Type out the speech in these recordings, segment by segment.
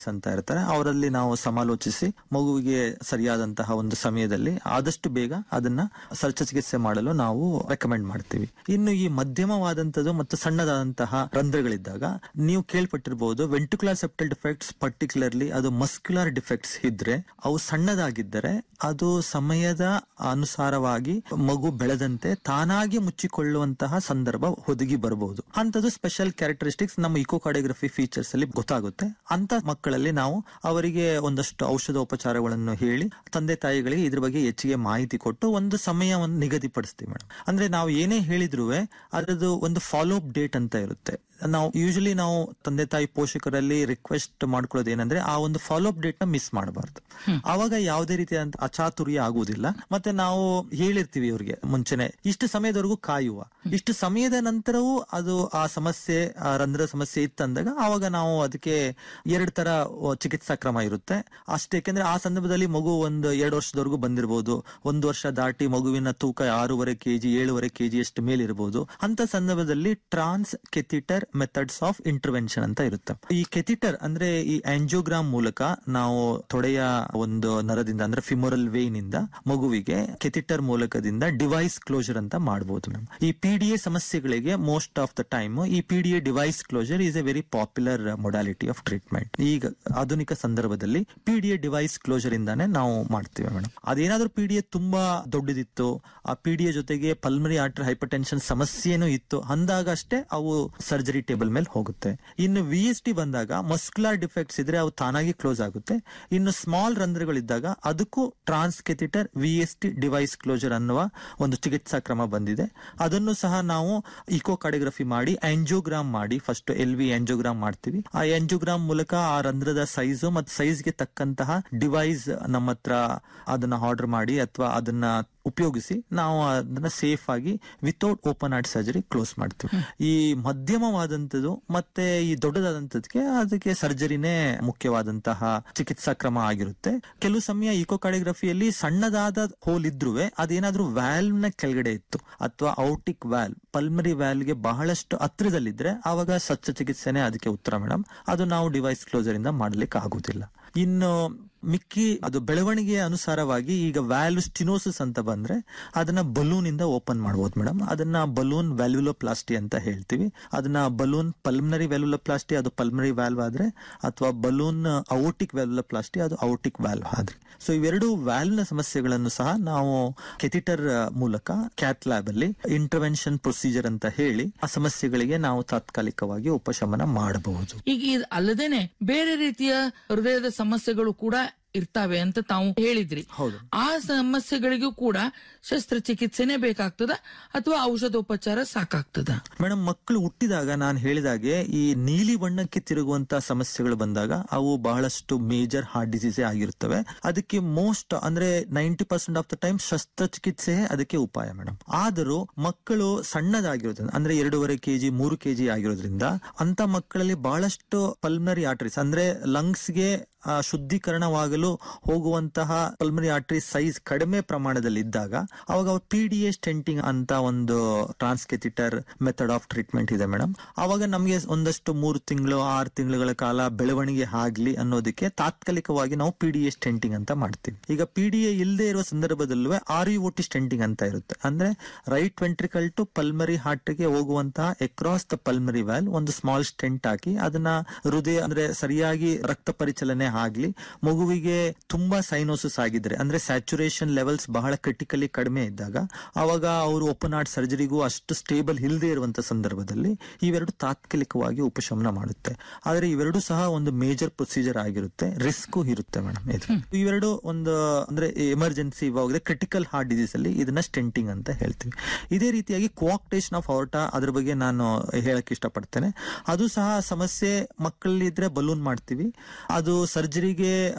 ಅಂತ ಇರ್ತಾರೆ ಅವರಲ್ಲಿ ನಾವು ಸಮಾಲೋಚಿಸಿ ಮಗುವಿಗೆ ಸರಿಯಾದಂತಹ ಒಂದು ಸಮಯದಲ್ಲಿ ಆದಷ್ಟು ಬೇಗ ಅದನ್ನ ಶಸ್ತ್ರಚಿಕಿತ್ಸೆ ಮಾಡಲು ನಾವು ರೆಕಮೆಂಡ್ ಮಾಡ್ತೀವಿ ಇನ್ನು ಈ ಮಧ್ಯಮವಾದಂತದ್ದು ಮತ್ತು ಸಣ್ಣದಾದಂತಹ ರಂಧ್ರಗಳಿದ್ದಾಗ ನೀವು ಕೇಳ್ಪಟ್ಟಿರಬಹುದು ವೆಂಟಿಕ್ಯುಲರ್ ಸೆಪ್ಟಲ್ ಡಿಫೆಕ್ಟ್ಸ್ ಪರ್ಟಿಕ್ಯುಲರ್ಲಿ ಅದು ಮಸ್ಕ್ಯುಲರ್ ಡಿಫೆಕ್ಟ್ಸ್ ಇದ್ರೆ ಅವು ಸಣ್ಣದಾಗಿದ್ದರೆ ಅದು ಸಮಯದ ಅನುಸಾರವಾಗಿ ಮಗು ಬೆಳೆದಂತೆ ತಾನಾಗಿ ಮುಚ್ಚಿಕೊಳ್ಳುವಂತಹ ಸಂದರ್ಭ ಒದಗಿ ಬರಬಹುದು ಅಂತದ್ದು ಸ್ಪೆಷಲ್ ಕ್ಯಾರೆಕ್ಟರಿಸ್ಟಿಕ್ಸ್ ನಮ್ಮ ಇಕೋಕಾರ್ಡಿಯೋಗ್ರಫಿ ಫೀಚರ್ಸ್ ಅಲ್ಲಿ ಗೊತ್ತಾಗುತ್ತೆ ಅಂತ ಮಕ್ಕಳಲ್ಲಿ ನಾವು ಅವರಿಗೆ ಒಂದಷ್ಟು ಔಷಧೋಪಚಾರಗಳನ್ನು ಹೇಳಿ ತಂದೆ ತಾಯಿಗಳಿಗೆ ಇದ್ರ ಬಗ್ಗೆ ಹೆಚ್ಚಿಗೆ ಮಾಹಿತಿ ಕೊಟ್ಟು ಒಂದು ಸಮಯವನ್ನು ನಿಗದಿಪಡಿಸ್ತೀವಿ ಮೇಡಮ್ ಅಂದ್ರೆ ನಾವು ಏನೇ ಹೇಳಿದ್ರು ಅದರದ್ದು ಒಂದು ಫಾಲೋ ಅಪ್ ಡೇಟ್ ಅಂತ ಇರುತ್ತೆ ನಾವು ಯೂಶಲಿ ನಾವು ತಂದೆ ತಾಯಿ ಪೋಷಕರಲ್ಲಿ ರಿಕ್ವೆಸ್ಟ್ ಮಾಡ್ಕೊಳ್ಳೋದು ಏನಂದ್ರೆ ಆ ಒಂದು ಫಾಲೋ ಅಪ್ ಡೇಟ್ ನ ಮಿಸ್ ಮಾಡಬಾರ್ದು ಆವಾಗ ಯಾವುದೇ ರೀತಿಯಾದಂತ ಅಚಾತುರ್ಯ ಆಗುವುದಿಲ್ಲ ಮತ್ತೆ ನಾವು ಹೇಳಿರ್ತೀವಿ ಇವ್ರಿಗೆ ಮುಂಚೆನೆ ಇಷ್ಟು ಸಮಯದವರೆಗೂ ಕಾಯುವ ಇಷ್ಟು ಸಮಯದ ನಂತರವೂ ಅದು ಆ ಸಮಸ್ಯೆ ಆ ರಂಧ್ರ ಸಮಸ್ಯೆ ಇತ್ತಂದಾಗ ಆವಾಗ ನಾವು ಅದಕ್ಕೆ ಎರಡು ತರ ಅಹ್, ಚಿಕಿತ್ಸಾ ಕ್ರಮ ಇರುತ್ತೆ ಅಷ್ಟೇ ಯಾಕೆಂದ್ರೆ ಆ ಸಂದರ್ಭದಲ್ಲಿ ಮಗು ಒಂದು ಎರಡು ವರ್ಷದವರೆಗೂ ಬಂದಿರಬಹುದು ಒಂದು ವರ್ಷ ದಾಟಿ ಮಗುವಿನ ತೂಕ ಆರೂವರೆ ಕೆಜಿ ಏಳುವರೆ ಕೆಜಿ ಅಷ್ಟು ಮೇಲಿರಬಹುದು ಅಂತ ಸಂದರ್ಭದಲ್ಲಿ trans catheter methods of intervention ಅಂತ ಇರುತ್ತೆ ಈ ಕೆಥಿಟರ್ ಅಂದ್ರೆ ಈ ಆಂಜಿಯೋಗ್ರಾಮ್ ಮೂಲಕ ನಾವು ತೊಡೆಯ ಒಂದು ನರದಿಂದ ಅಂದ್ರೆ ಫಿಮೋರಲ್ ವೇನ್ ಇಂದ ಮಗುವಿಗೆ ಕೆಥಿಟರ್ ಮೂಲಕದಿಂದ ಡಿವೈಸ್ ಕ್ಲೋಜರ್ ಅಂತ ಮಾಡಬಹುದು ಮ್ಯಾಮ್ ಈ ಪಿ ಡಿ ಎ ಸಮಸ್ಯೆಗಳಿಗೆ ಮೋಸ್ಟ್ ಆಫ್ ದ ಟೈಮ್ ಈ P D A device closure is a very popular modality of treatment ಈಗ ಆಧುನಿಕ ಸಂದರ್ಭದಲ್ಲಿ P D A device closure ಇಂದಾನೆ ನಾವು ಮಾಡ್ತೀವಿ ಮೇಡಮ್ ಅದೇನಾದ್ರೂ ಪಿ ಡಿ ಎ ತುಂಬಾ ದೊಡ್ಡದಿತ್ತು ಆ ಪಿ ಡಿ ಎ ಜೊತೆಗೆ ಪಲ್ಮರಿ ಆರ್ಟರ್ ಹೈಪರ್ಟೆನ್ಷನ್ ಸಮಸ್ಯೆನೂ ಇತ್ತು ಅಂದಾಗ ಅಷ್ಟೇ ಅವು ಸರ್ಜರಿ ಟೇಬಲ್ ಮೇಲೆ ಹೋಗುತ್ತೆ ಇನ್ನು ವಿ ಎಸ್ ಟಿ ಬಂದಾಗ ಮಸ್ಕ್ಯುಲರ್ ಡಿಫೆಕ್ಟ್ಸ್ ಇದ್ರೆ ಅವು ತಾನಾಗಿ ಕ್ಲೋಸ್ ಆಗುತ್ತೆ ಇನ್ನು ಸ್ಮಾಲ್ ರಂಧ್ರಗಳಿದ್ದಾಗ ಅದಕ್ಕೂ trans catheter V S D device closure ಅನ್ನುವ ಒಂದು ಚಿಕಿತ್ಸಾ ಕ್ರಮ ಬಂದಿದೆ ಅದನ್ನು ಸಹ ನಾವು ಇಕೋ ಕಾರ್ಡಿಯೋಗ್ರಫಿ ಮಾಡಿ ಆಂಜಿಯೋಗ್ರಾಮ್ ಮಾಡಿ ಫಸ್ಟ್ ಎಲ್ ವಿ ಆಂಜಿಯೋಗ್ರಾಮ್ ಮಾಡ್ತೀವಿ ಆ ಆಂಜಿಯೋಗ್ರಾಮ್ ಮೂಲಕ ಆ ರಂಧ್ರದ ಸೈಜ್ ಮತ್ತು ಸೈಜ್ಗೆ ತಕ್ಕಂತಹ ಡಿವೈಸ್ ನಮ್ಮ ಹತ್ರ ಅದನ್ನ ಆರ್ಡರ್ ಮಾಡಿ ಅಥವಾ ಅದನ್ನ ಉಪಯೋಗಿಸಿ ನಾವು ಅದನ್ನ ಸೇಫ್ ಆಗಿ without open heart surgery close ಮಾಡ್ತೀವಿ ಈ ಮಧ್ಯಮವಾದಂತದ್ದು ಮತ್ತೆ ಈ ದೊಡ್ಡದಾದಂತದಕ್ಕೆ ಅದಕ್ಕೆ ಸರ್ಜರಿನೇ ಮುಖ್ಯವಾದಂತಹ ಚಿಕಿತ್ಸಾ ಕ್ರಮ ಆಗಿರುತ್ತೆ ಕೆಲವು ಸಮಯ ಇಕೋಕಾರ್ಡಿಯೋಗ್ರಫಿಯಲ್ಲಿ ಸಣ್ಣದಾದ ಹೋಲ್ ಇದ್ರೂ ಅದೇನಾದ್ರೂ ವ್ಯಾಲ್ವ್ ನ ಕೆಳಗಡೆ ಇತ್ತು ಅಥವಾ ಔಟಿಕ್ ವ್ಯಾಲ್ವ್ ಪಲ್ಮರಿ ವ್ಯಾಲ್ವ್ಗೆ ಬಹಳಷ್ಟು ಹತ್ರದಲ್ಲಿದ್ರೆ ಆವಾಗ ಶಸ್ತ್ರಚಿಕಿತ್ಸೆನೇ ಅದಕ್ಕೆ ಉತ್ತರ ಮೇಡಮ್ ಅದು ನಾವು ಡಿವೈಸ್ ಕ್ಲೋಸರ್ ಇಂದ ಮಾಡ್ಲಿಕ್ಕೆ ಆಗುದಿಲ್ಲ ಇನ್ನು ಮಿಕ್ಕಿ ಅದು ಬೆಳವಣಿಗೆಯ ಅನುಸಾರವಾಗಿ ಈಗ ವ್ಯಾಲ್ವ್ ಸ್ಟಿನೋಸಿಸ್ ಅಂತ ಬಂದ್ರೆ ಅದನ್ನ ಬಲೂನ್ ಇಂದ ಓಪನ್ ಮಾಡಬಹುದು ಮೇಡಮ್ ಅದನ್ನ ಬಲೂನ್ ವ್ಯಾಲ್ಯುಲೋಪ್ಲಾಸ್ಟಿ ಅಂತ ಹೇಳ್ತೀವಿ ಅದನ್ನ ಬಲೂನ್ ಪಲ್ಮನರಿ ವ್ಯಾಲ್ಯುಲೋಪ್ಲಾಸ್ಟಿ ಅದು ಪಲ್ಮನರಿ ವ್ಯಾಲ್ವ್ ಆದ್ರೆ ಅಥವಾ ಬಲೂನ್ ಔಟಿಕ್ ವ್ಯಾಲ್ಯುಲೋಪ್ಲಾಸ್ಟಿ ಅದು ಔಟಿಕ್ ವ್ಯಾಲ್ವ್ ಆದ್ರೆ ಸೊ ಇವೆರಡು ವ್ಯಾಲ್ವ್ ನ ಸಮಸ್ಯೆಗಳನ್ನು ಸಹ ನಾವು ಕೆಥಿಟರ್ ಮೂಲಕ ಕ್ಯಾತ್ ಲ್ಯಾಬ್ ಅಲ್ಲಿ ಇಂಟರ್ವೆನ್ಷನ್ ಪ್ರೊಸೀಜರ್ ಅಂತ ಹೇಳಿ ಆ ಸಮಸ್ಯೆಗಳಿಗೆ ನಾವು ತಾತ್ಕಾಲಿಕವಾಗಿ ಉಪಶಮನ ಮಾಡಬಹುದು ಈಗ ಇದು ಅಲ್ಲದೇನೆ ಬೇರೆ ರೀತಿಯ ಹೃದಯದ ಸಮಸ್ಯೆಗಳು ಕೂಡ ಇರ್ತಾವೆ ಅಂತ ತಾವು ಹೇಳಿದ್ರಿ ಹೌದು. ಆ ಸಮಸ್ಯೆಗಳಿಗೂ ಕೂಡ ಶಸ್ತ್ರಚಿಕಿತ್ಸೆನೇ ಬೇಕಾಗ್ತದ ಅಥವಾ ಔಷಧೋಪಚಾರ ಸಾಕಾಗ್ತದ ಮೇಡಮ್ ಮಕ್ಕಳು ಹುಟ್ಟಿದಾಗ ನಾನು ಹೇಳಿದಾಗೆ ಈ ನೀಲಿ ಬಣ್ಣಕ್ಕೆ ತಿರುಗುವಂತ ಸಮಸ್ಯೆಗಳು ಬಂದಾಗ ಅವು ಬಹಳಷ್ಟು ಮೇಜರ್ ಹಾರ್ಟ್ ಡಿಸೀಸ್ ಆಗಿರುತ್ತವೆ ಅದಕ್ಕೆ ಮೋಸ್ಟ್ ಅಂದ್ರೆ ninety percent of the time ಶಸ್ತ್ರಚಿಕಿತ್ಸೆ ಅದಕ್ಕೆ ಉಪಾಯ ಮೇಡಮ್ ಆದರೂ ಮಕ್ಕಳು ಸಣ್ಣದಾಗಿರೋದ್ರಿಂದ ಅಂದ್ರೆ ಎರಡೂವರೆ ಕೆಜಿ ಮೂರು ಕೆಜಿ ಆಗಿರೋದ್ರಿಂದ ಅಂತ ಮಕ್ಕಳಲ್ಲಿ ಬಹಳಷ್ಟು ಪಲ್ಮನರಿ ಆರ್ಟರೀಸ್ ಅಂದ್ರೆ ಲಂಗ್ಸ್ಗೆ ಆ, ಶುದ್ಧೀಕರಣವಾಗಲು ಹೋಗುವಂತಹ ಪಲ್ಮರಿ ಆರ್ಟರಿ ಸೈಜ್ ಕಡಿಮೆ ಪ್ರಮಾಣದಲ್ಲಿ ಇದ್ದಾಗ ಅವಾಗ ಪಿ ಡಿ ಎ ಸ್ಟೆಂಟಿಂಗ್ ಅಂತ ಒಂದು ಟ್ರಾನ್ಸ್ಕೆಥಿಟರ್ ಮೆಥಡ್ ಆಫ್ ಟ್ರೀಟ್ಮೆಂಟ್ ಇದೆ ಮೇಡಮ್ ಅವಾಗ ನಮಗೆ ಒಂದಷ್ಟು ಮೂರು ತಿಂಗಳು ಆರು ತಿಂಗಳುಗಳ ಕಾಲ ಬೆಳವಣಿಗೆ ಆಗ್ಲಿ ಅನ್ನೋದಕ್ಕೆ ತಾತ್ಕಾಲಿಕವಾಗಿ ನಾವು ಪಿ ಡಿ ಎ ಸ್ಟೆಂಟಿಂಗ್ ಅಂತ ಮಾಡ್ತೀವಿ ಈಗ ಪಿ ಡಿ ಎ ಇಲ್ಲದೆ ಇರುವ ಸಂದರ್ಭದಲ್ಲೂ ಆರ್ ಯು ಟಿ ಸ್ಟೆಂಟಿಂಗ್ ಅಂತ ಇರುತ್ತೆ ಅಂದ್ರೆ right ventricle to pulmonary heart ಗೆ ಹೋಗುವಂತಹ ಎಕ್ರಾಸ್ ದ ಪಲ್ಮರಿ ವ್ಯಾಲ್ ಒಂದು ಸ್ಮಾಲ್ ಸ್ಟೆಂಟ್ ಹಾಕಿ ಅದನ್ನ ಹೃದಯ ಅಂದ್ರೆ ಸರಿಯಾಗಿ ರಕ್ತ ಪರಿಚಲನೆ ಆಗ್ಲಿ ಮಗುವಿಗೆ ತುಂಬಾ ಸೈನೋಸಿಸ್ ಆಗಿದ್ರೆ ಅಂದ್ರೆ ಸ್ಯಾಚುರೇಷನ್ ಲೆವೆಲ್ಸ್ ಬಹಳ ಕ್ರಿಟಿಕಲಿ ಕಡಿಮೆ ಇದ್ದಾಗ ಅವಾಗ ಅವರು ಓಪನ್ ಹಾರ್ಟ್ ಸರ್ಜರಿಗೂ ಅಷ್ಟು ಸ್ಟೇಬಲ್ ಇಲ್ಲದೆ ಇರುವಂತ ಸಂದರ್ಭದಲ್ಲಿ ಇವೆರಡು ತಾತ್ಕಾಲಿಕವಾಗಿ ಉಪಶಮನ ಮಾಡುತ್ತೆ ಆದ್ರೆ ಇವೆರಡು ಸಹ ಒಂದು ಮೇಜರ್ ಪ್ರೊಸೀಜರ್ ಆಗಿರುತ್ತೆ ರಿಸ್ಕ್ ಇರುತ್ತೆ ಮೇಡಮ್ ಇದು ಇವೆರಡು ಒಂದು ಅಂದ್ರೆ ಎಮರ್ಜೆನ್ಸಿ ಇವಾಗ ಕ್ರಿಟಿಕಲ್ ಹಾರ್ಟ್ ಡಿಸೀಸ್ ಅಲ್ಲಿ ಇದನ್ನ ಸ್ಟೆಂಟಿಂಗ್ ಅಂತ ಹೇಳ್ತೀವಿ ಇದೇ ರೀತಿಯಾಗಿ ಕೋಆಕ್ಟೇಷನ್ ಆಫ್ ಔರ್ಟಾ ಅದ್ರ ಬಗ್ಗೆ ನಾನು ಹೇಳಕ್ ಇಷ್ಟಪಡ್ತೇನೆ ಅದು ಸಹ ಸಮಸ್ಯೆ ಮಕ್ಕಳಲ್ಲಿ ಇದ್ರೆ ಬಲೂನ್ ಮಾಡ್ತೀವಿ ಅದು ಸರ್ಜರಿಗೆ ಸಮಯ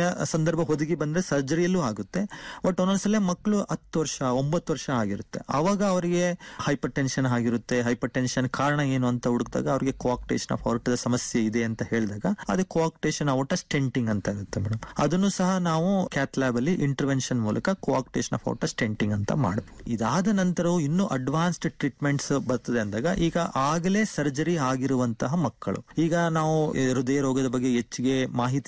ಸಂದರ್ಭ ಒದಗಿ ಬಂದ್ರೆ ಸರ್ಜರಿಯಲ್ಲೂ ಆಗುತ್ತೆ ಬಟ್ ಒಂದೊಂದ್ಸಲ ಮಕ್ಕಳು ಹತ್ತು ವರ್ಷ ಒಂಬತ್ತು ವರ್ಷ ಆಗಿರುತ್ತೆ ಅವಾಗ ಅವರಿಗೆ ಹೈಪರ್ ಟೆನ್ಷನ್ ಆಗಿರುತ್ತೆ ಹೈಪರ್ ಟೆನ್ಷನ್ ಕಾರಣ ಏನು ಅಂತ ಹುಡುಕಿದಾಗ ಅವ್ರಿಗೆ ಕೋಆಕ್ಟೇಷನ್ ಆಫ್ ಔಟದ ಸಮಸ್ಯೆ ಇದೆ ಅಂತ ಹೇಳಿದಾಗ ಅದು ಕೋಆಕ್ಟೇಷನ್ ಔಟ ಸ್ಟೆಂಟಿಂಗ್ ಅಂತ ಇರುತ್ತೆ ಮೇಡಮ್ ಅದನ್ನು ಸಹ ನಾವು ಕ್ಯಾತ್ ಲ್ಯಾಬ್ ಅಲ್ಲಿ ಇಂಟರ್ವೆನ್ಷನ್ ಮೂಲಕ ಕೋಆಕ್ಟೇಷನ್ ಆಫ್ ಔಟ ಸ್ಟೆಂಟಿಂಗ್ ಅಂತ ಮಾಡಬಹುದು ಇದಾದ ನಂತರವೂ ಇನ್ನೂ ಅಡ್ವಾನ್ಸ್ಡ್ ಟ್ರೀಟ್ಮೆಂಟ್ಸ್ ಬರ್ತದೆ ಅಂದಾಗ ಈಗ ಆಗಲೇ ಸರ್ಜರಿ ಆಗಿರುವಂತಹ ಮಕ್ಕಳು ಈಗ ನಾವು ಹೃದಯ ರೋಗದ ಬಗ್ಗೆ ಹೆಚ್ಚಿಗೆ ಮಾಹಿತಿ